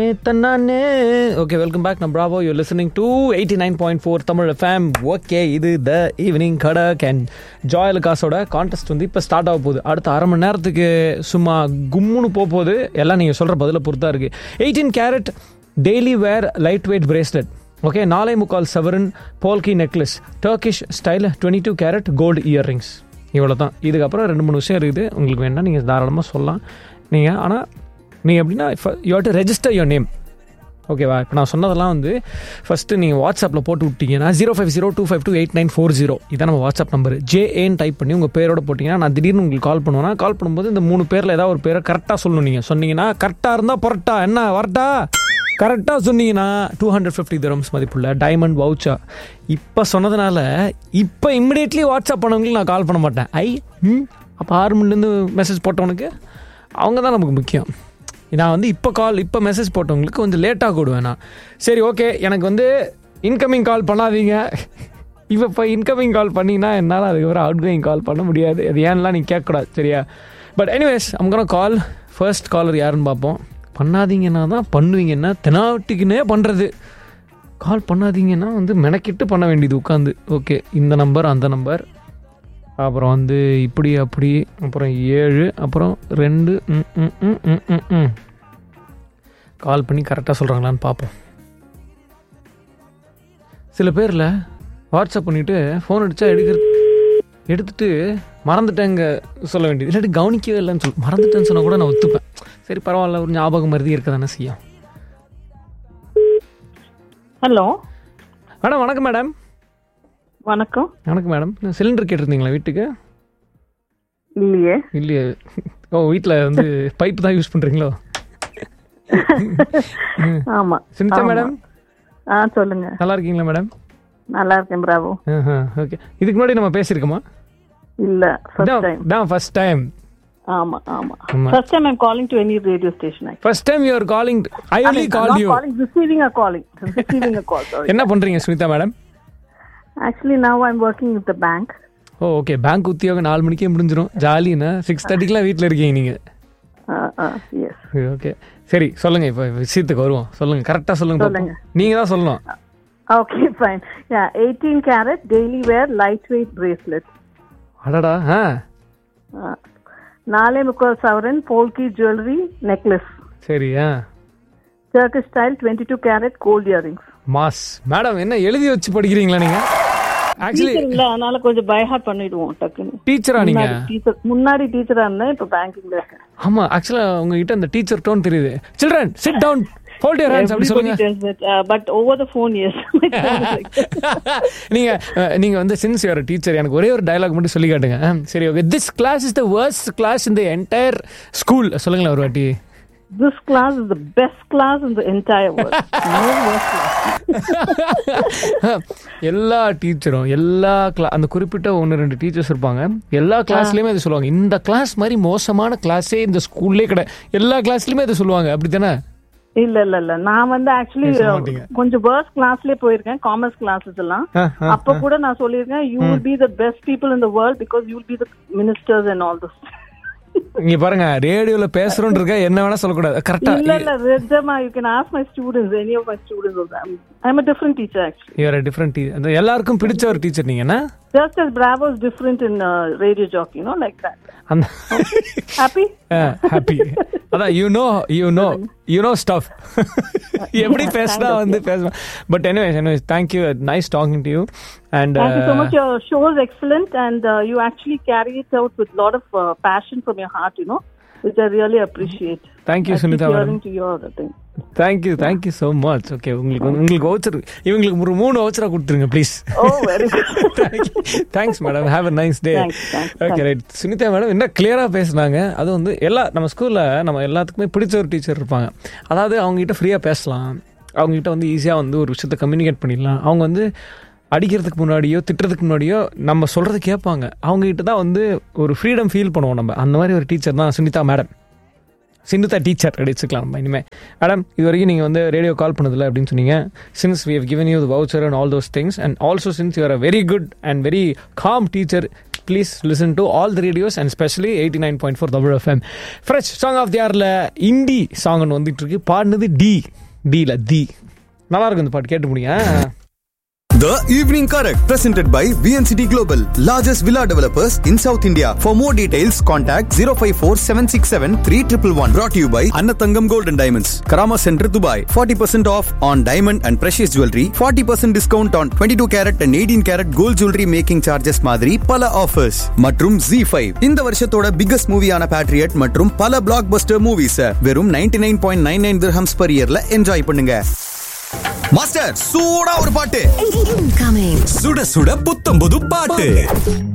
தன்னானே okay welcome back நான் bravo you listening to eighty nine point four Tamil FM okay இது the evening கடக் and ஜாயல் காசோட கான்டெஸ்ட் வந்து இப்போ ஸ்டார்ட் ஆக போகுது அடுத்த அரை மணி நேரத்துக்கு சும்மா கும்முன்னு போக போகுது எல்லாம் நீங்கள் சொல்கிற பதிலை பொறுத்தா இருக்குது eighteen carat daily wear light weight bracelet okay நாலே முக்கால் செவரன் polki necklace Turkish style twenty two carat gold earrings இவ்வளோ தான் இதுக்கப்புறம் ரெண்டு மூணு விஷயம் இருக்குது உங்களுக்கு வேணால் நீங்கள் தாராளமாக சொல்லலாம் நீங்கள் ஆனால் நீங்கள் எப்படின்னா you to register your name ஓகேவா இப்போ நான் சொன்னதெல்லாம் வந்து ஃபஸ்ட்டு நீங்கள் வாட்ஸ்அப்பில் போட்டு விட்டீங்கன்னா zero five zero two five two eight nine four zero இதான் நம்ம வாட்ஸ்அப் நம்பர் ஜேஏன்னு டைப் பண்ணி உங்கள் பேரோட போட்டிங்கன்னா நான் திடீர்னு உங்களுக்கு கால் பண்ணுவேன்னா கால் பண்ணும்போது இந்த மூணு பேரில் ஏதாவது ஒரு பேரை கரெக்டாக சொல்லணும் நீங்கள் சொன்னீங்கன்னா கரெக்டாக இருந்தால் பொரட்டா என்ன வரட்டா கரெக்டாக சொன்னீங்கன்னா டூ ஹண்ட்ரட் ஃபிஃப்டி திரம்ஸ் மதிப்புள்ள டைமண்ட் வவுச்சா இப்போ சொன்னதுனால இப்போ இம்மிடியட்லி வாட்ஸ்அப் பண்ணவங்களுக்கு நான் கால் பண்ண மாட்டேன் ஐ ம் அப்போ ஆறு மணிலேருந்து மெசேஜ் போட்டவனுக்கு அவங்க தான் நமக்கு முக்கியம் நான் வந்து இப்போ கால் இப்போ மெசேஜ் போட்டவங்களுக்கு கொஞ்சம் லேட்டாக கூடுவேன் நான் சரி ஓகே எனக்கு வந்து இன்கமிங் கால் பண்ணாதீங்க இப்போ இப்போ இன்கமிங் கால் பண்ணிங்கன்னா என்னால் அதுக்கப்புறம் அவுட் கோயிங் கால் பண்ண முடியாது அது ஏன்லாம் நீங்கள் கேட்கக்கூடாது சரியா பட் எனிவேஸ் அங்கே கால் ஃபர்ஸ்ட் காலர் யாருன்னு பார்ப்போம் பண்ணாதீங்கன்னா தான் பண்ணுவீங்கன்னா தெனாவட்டிக்குன்னே பண்ணுறது கால் பண்ணாதீங்கன்னா வந்து மெனக்கிட்டு பண்ண வேண்டியது உட்காந்து ஓகே இந்த நம்பர் அந்த நம்பர் அப்புறம் வந்து இப்படி அப்படி அப்புறம் ஏழு அப்புறம் ரெண்டு ம், ம், ம், ம், ம், ம். கால் பண்ணி கரெக்டாக சொல்கிறாங்களான்னு பார்ப்போம் சில பேரில் வாட்ஸ்அப் பண்ணிவிட்டு ஃபோன் அடித்தா எடுக்கிற எடுத்துட்டு மறந்துட்டேங்க சொல்ல வேண்டியது இல்லாட்டி கவனிக்கவே இல்லைன்னு சொல் மறந்துட்டேன்னு சொன்னால் கூட நான் ஒத்துப்பேன் சரி பரவாயில்ல ஒரு ஞாபகம் மருதி இருக்க தானே செய்யும் ஹலோ மேடம் வணக்கம் மேடம் வணக்கம் வணக்கம் மேடம் சிலிண்டர் கேட்டிருந்தீங்களா வீட்டுக்கு இல்லையே இல்லையே ஓ வீட்டில் வந்து பைப் தான் யூஸ் பண்ணுறீங்களோ ஆமா சினிதா ஆமா. மேடம் ஆ சொல்லுங்க நல்லா இருக்கீங்களா மேடம் நல்லா இருக்கேன் பிராவோ ஓகே இதுக்கு முன்னாடி நம்ம பேசியிருக்கோமா இல்ல ஃபர்ஸ்ட் டைம் தான் ஃபர்ஸ்ட் டைம் ஆமா ஆமா ஆமா. First time I'm calling to any radio station first time you are calling I only call you calling receiving a calling receiving a call sorry என்ன பண்றீங்க Sunitha madam actually now I'm working with the bank oh okay bank உத்தியோகம் நாலு மணிக்கே முடிஞ்சிடும் ஜாலின்னா six தேர்ட்டிக்கெலாம் வீட்டில் இருக்கீங்க நீங்கள் S okay சரி சொல்லுங்க இப்போ விஷயத்துக்கு வருவோம் சொல்லுங்க கரெக்டாக சொல்லுங்க சொல்லுங்க. பாப்போம். நீங்க தான் சொல்லணும் okay fine yeah 18 carat daily wear light weight bracelet அடடா ஆ நாலே முக்கால் சவரன் போல்கி ஜுவல்லரி நெக்லஸ் சரி ஆ Turkish style 22 two carat gold earrings mass madam என்ன எழுதி வச்சு படிக்கிறீங்களா நீங்க ஆக்சுவலி இல்ல அதனால கொஞ்சம் பைஹார்ட் பண்ணிடுவோம் டக்குன்னு டீச்சரா நீங்க முன்னாடி டீச்சர் முன்னாடி டீச்சரா இருந்தேன் இப்ப பேங்கிங்ல இருக்கேன் ஆமா ஆக்சுவலா உங்ககிட்ட அந்த டீச்சர் டோன் தெரியுது children sit down hold your hands அப்படி சொல்லுங்க but over the phone yes நீங்க அஹ், நீங்க வந்து சின்ஸ் யுவர் டீச்சர் எனக்கு ஒரே ஒரு டயலாக் மட்டும் சொல்லி காட்டுங்க அஹ், சரி okay this class is the worst class in the entire school சொல்லுங்களேன் ஒரு வாட்டி this class is the best class in the entire world no worse class எல்லா டீச்சரும் எல்லா கிளா அந்த குறிப்பிட்ட ஒன்று ரெண்டு டீச்சர்ஸ் இருப்பாங்க எல்லா கிளாஸ்லயுமே இது சொல்லுவாங்க இந்த கிளாஸ் மாதிரி மோசமான கிளாஸே இந்த ஸ்கூல்லே கிடையாது எல்லா கிளாஸ்லயுமே இது சொல்லுவாங்க அப்படி தானே இல்ல இல்ல இல்ல நான் வந்து ஆக்சுவலி சொல்ல மாட்டீங்க. கொஞ்சம் வேர்ஸ் கிளாஸ்லயே போயிருக்கேன் காமர்ஸ் கிளாஸஸ் எல்லாம் அப்ப கூட நான் சொல்லியிருக்கேன் you will be the best people in the world because you will be the ministers and all this இங்க பாருங்க ரேடியோல பேசுறோம் இருக்க என்ன வேணா சொல்லக்கூடாது கரெக்டா இல்ல இல்ல ரெஜமா you can ask my students any of my students I am a different teacher actually you are different teacher எல்லாருக்கும் பிடிச்ச ஒரு டீச்சர் நீங்க என்ன just as bravo is different in uh, radio jockey you know like that அந்த happy happy அதான் you know you know you know stuff எப்படி பேசினா வந்து பேசுவேன் but anyways anyways thank you nice talking to you and Thank you so much. Your show is excellent, and uh, you actually carry it out with a lot of uh, passion from your heart, you know, which I really appreciate. Thank you I keep Sunitha madam hearing to your thing. Thank you thank you so much okay உங்களுக்கு வந்து- உங்களுக்கு voucher இவங்களுக்கு ஒரு மூணு வவுச்சரா கொடுத்துருங்க please Oh, very good. Thanks madam have a nice day Thanks, thanks, okay right Sunitha madam என்ன கிளியராக பேசுனாங்க அது வந்து எல்லா நம்ம ஸ்கூலில் நம்ம எல்லாத்துக்குமே பிடிச்ச ஒரு டீச்சர் இருப்பாங்க அதாவது அவங்ககிட்ட ஃப்ரீயாக பேசலாம் அவங்ககிட்ட வந்து ஈஸியாக வந்து ஒரு விஷயத்த கம்யூனிகேட் பண்ணிடலாம் அவங்க வந்து அடிக்கிறதுக்கு முன்னாடியோ திட்டுறதுக்கு முன்னாடியோ நம்ம சொல்கிறது கேட்பாங்க அவங்ககிட்ட தான் வந்து ஒரு ஃப்ரீடம் ஃபீல் பண்ணுவோம் நம்ம அந்த மாதிரி ஒரு டீச்சர் தான் சுனிதா மேடம் சிந்துதா டீச்சர் அப்படி வச்சுக்கலாம் நம்ம இனிமேல் மேடம் இது வரைக்கும் நீங்கள் வந்து ரேடியோ கால் பண்ணதில்ல அப்படின்னு சொன்னீங்க since we have given you voucher and all those things and also since you are a very good and very calm teacher please listen to all the radios and specially eighty nine point four Tamil FM fresh song of the ஆரில் indie song ஒன்று வந்துட்டு இருக்கு பாடினது D டில தி நல்லா இருக்கும் இந்த பாட்டு கேட்டு முடியும் The Evening Correct, presented by VNCT Global, largest villa developers in South India. For more details, contact 054 767 3111. Brought to you by Annatangam Gold and Diamonds, Karama Center, Dubai. 40% off on diamond and precious jewelry. 40% discount on 22 carat and 18 carat gold jewelry making charges மாதிரி பல offers. மற்றும் Z5. இந்த வருஷத்தோட biggest மூவியான Patriot மற்றும் பல blockbuster movies வெறும் 99.99 dirhams per yearல enjoy பண்ணுங்க மாஸ்டர் சூடா ஒரு பாட்டு Incoming. சுட சுட புத்தம் புது பாட்டு